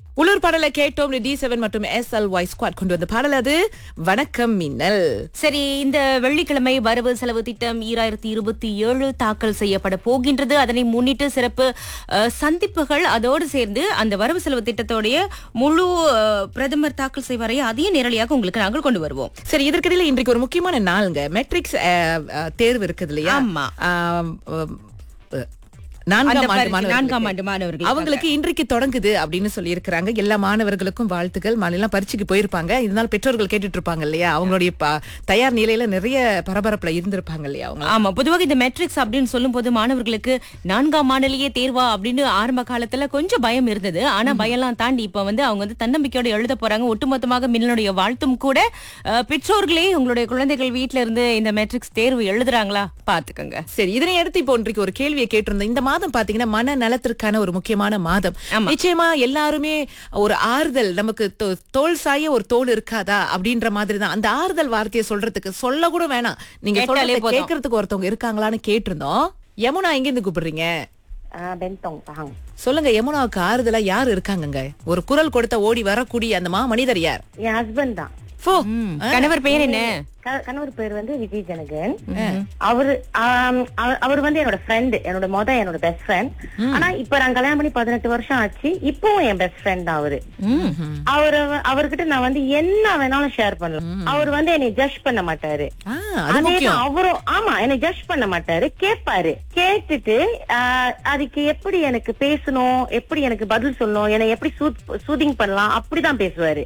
உள்ளூர் பாடலை கேட்டோம் டி செவன் மற்றும் எஸ் எல் ஒய் ஸ்குவாட் கொண்டு வந்த பாடல் அது வணக்கம் மின்னல் சரி இந்த வெள்ளிக்கிழமை வரவு செலவு திட்டம் ஈராயிரத்தி இருபத்தி ஏழு தாக்கல் செய்யப்பட போகின்றது அதனை முன்னிட்டு சிறப்பு அஹ், சந்திப்புகள் அதோடு சேர்ந்து அந்த வரவு செலவு திட்டத்தோடைய முழு அஹ், பிரதமர் தாக்கல் செய்வாரையே அதையும் நேரடியாக உங்களுக்கு நாங்கள் கொண்டு வருவோம் சரி இதற்கிடையில இன்றைக்கு ஒரு முக்கியமான நாளுங்க மெட்ரிக்ஸ் அஹ், அஹ், தேர்வு இருக்குது இல்லையா ஆமா. ஆம், அஹ், அஹ், அந்த நான்காம் ஆண்டு பரீட்சை, மாணவர்களுக்கு. நான்காம் ஆண்டு மாணவர்கள் அவங்களுக்கு இன்றைக்கு தொடங்குது அப்படின்னு சொல்லி இருக்கிறாங்க எல்லா மாணவர்களுக்கும் வாழ்த்துக்கள் மாநிலம் பரீட்சைக்கு போயிருப்பாங்க இதனால பெற்றோர்கள் கேட்டுட்டு இருப்பாங்க இல்லையா அவங்களுடைய ப- தயார் நிலையில நிறைய பரபரப்புல இருந்திருப்பாங்க இல்லையா அவங்க ஆமா பொதுவாக இந்த மெட்ரிக்ஸ் அப்படின்னு சொல்லும் போது மாணவர்களுக்கு நான்காம் ஆண்டிலேயே தேர்வா அப்படின்னு ஆரம்ப காலத்துல கொஞ்சம் பயம் இருந்தது ஆனா பயம்லாம் தாண்டி இப்ப வந்து அவங்க வந்து தன்னம்பிக்கையோட எழுத போறாங்க ஒட்டுமொத்தமாக மின்னலுடைய வாழ்த்தும் கூட அஹ், பெற்றோர்களே உங்களுடைய குழந்தைகள் வீட்ல இருந்து இந்த மெட்ரிக்ஸ் தேர்வு எழுதுறாங்களா பாத்துக்கோங்க சரி இதனை அடுத்து இப்போ இன்றைக்கு ஒரு கேள்வியை கேட்டிருந்தோம் இந்த மாதம் பாத்தீங்கன்னா மன நலத்திற்கான ஒரு முக்கியமான மாதம் ஆமா. நிச்சயமா எல்லாருமே ஒரு ஆறுதல் நமக்கு தோ- தோள் சாய ஒரு தோல் இருக்காதா அப்படின்ற மாதிரி தான் அந்த ஆறுதல் வார்த்தையை சொல்றதுக்கு சொல்ல கூட வேணாம் நீங்க கேட்டாலே சொல்றதை போதும். கேட்கறதுக்கு ஒருத்தவங்க இருக்காங்களான்னு கேட்டிருந்தோம் யமுனா எங்க இருந்து கூப்பிடுறீங்க Ah, bentong pahang. சொல்லுங்க யமுனாவுக்கு ஆறுதலா யார் இருக்காங்கங்க ஒரு குரல் கொடுத்த ஓடி வரக்கூடிய அந்த மா மனிதர் யார் என் ஹஸ்பண்ட் தான் போ கணவர் பெயர் என்ன க- கணவர் பேர் வந்து விஜய் ஜனகன் அவரு ஆம், அவ- அவர் வந்து என்னோட ஃப்ரெண்ட் என்னோட மொத என்னோட பெஸ்ட் ஃப்ரெண்ட் ஆனா இப்ப நான் கல்யாணம் பண்ணி பதினெட்டு வருஷம் ஆச்சு இப்பவும் என் பெஸ்ட் ஃப்ரெண்ட் தான் அவரு அவரு அவர்கிட்ட நான் வந்து என்ன வேணாலும் ஷேர் பண்ணலாம் அவர் வந்து என்னை ஜட்ஜ் பண்ண மாட்டாரு ஆ, அது அதேதான் முக்கியம் அவரும் ஆமா என்னை ஜட்ஜ் பண்ண மாட்டாரு கேட்பாரு கேட்டுட்டு ஆஹ், அதுக்கு எப்படி எனக்கு பேசணும் எப்படி எனக்கு பதில் சொல்லணும் என்னை எப்படி சூதிங் பண்ணலாம் அப்படிதான் பேசுவாரு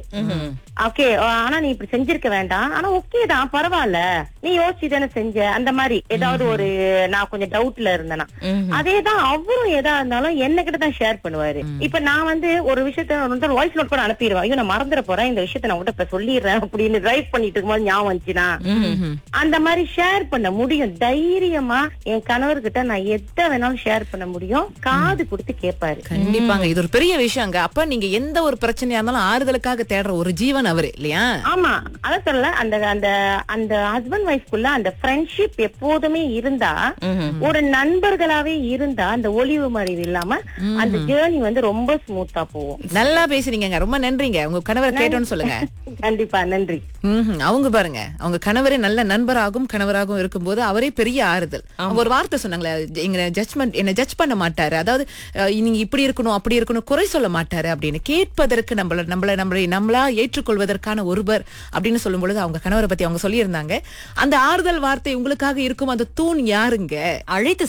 ஓகே ஆனா நீ இப்படி செஞ்சிருக்க வேண்டாம் ஆனா ஓகே தான் பரவாயில்ல நீ யோசிச்சு தானே செஞ்ச அந்த மாதிரி ஏதாவது ஒரு நான் கொஞ்சம் டவுட்ல இருந்தேனா அதேதான் அவரும் எதா இருந்தாலும் என்ன கிட்ட தான் ஷேர் பண்ணுவாரு இப்ப நான் வந்து ஒரு விஷயத்த வாய்ஸ் நோட் கூட அனுப்பிடுவேன் ஐயோ நான் மறந்துட போறேன் இந்த விஷயத்த நான் உங்ககிட்ட இப்ப சொல்லிடுறேன் அப்படின்னு டிரைவ் பண்ணிட்டு இருக்கும்போது ஞாபகம் வந்துச்சுன்னா அந்த மாதிரி ஷேர் பண்ண முடியும் தைரியமா என் கணவர்கிட்ட நான் எதை வேணாலும் ஷேர் பண்ண முடியும் காது கொடுத்து கேட்பாரு கண்டிப்பாங்க இது ஒரு பெரிய விஷயங்க அப்ப நீங்க எந்த ஒரு பிரச்சனையா இருந்தாலும் ஆறுதலுக்காக தேடுற ஒரு ஜீவன் அவரு இல்லையா ஆமா அதான் சொல்லல அந்த அந்த அந்த ஹஸ்பண்ட் ஒய்ஃப்குள்ள அந்த ஃப்ரெண்ட்ஷிப் எப்போதுமே இருந்தா ஒரு நண்பர்களாவே இருந்தா அந்த ஒளிவு மறைவு இல்லாம அந்த ஜேர்னி வந்து ரொம்ப ஸ்மூத்தா போகும் நல்லா பேசுறீங்க ரொம்ப நன்றிங்க உங்க கணவர் கேட்டோன்னு சொல்லுங்க கண்டிப்பா நன்றி ம்ஹும். அவங்க பாருங்க அவங்க கணவரே நல்ல நண்பராகவும் கணவராகவும் இருக்கும்போது அவரே பெரிய ஆறுதல் அவங்க ஒரு வார்த்தை சொன்னாங்களே எங்க ஜட்ஜ்மெண்ட் என்ன ஜட்ஜ் பண்ண மாட்டாரு அதாவது அஹ், நீங்க இப்படி இருக்கணும் அப்படி இருக்கணும் குறை சொல்ல மாட்டாரு அப்படின்னு கேட்பதற்கு நம்மள நம்மள நம்மளை நம்மளா ஏற்றுக்கொள்வதற்கான ஒருவர் அப்படின்னு சொல்லும் பொழுது அவங்க கணவரை பத்தி அவங்க சொல்லியிருந்தாங்க அந்த ஆறுதல் வார்த்தை உங்களுக்காக இருக்கும் அந்த தூண் யாருங்க அழைத்து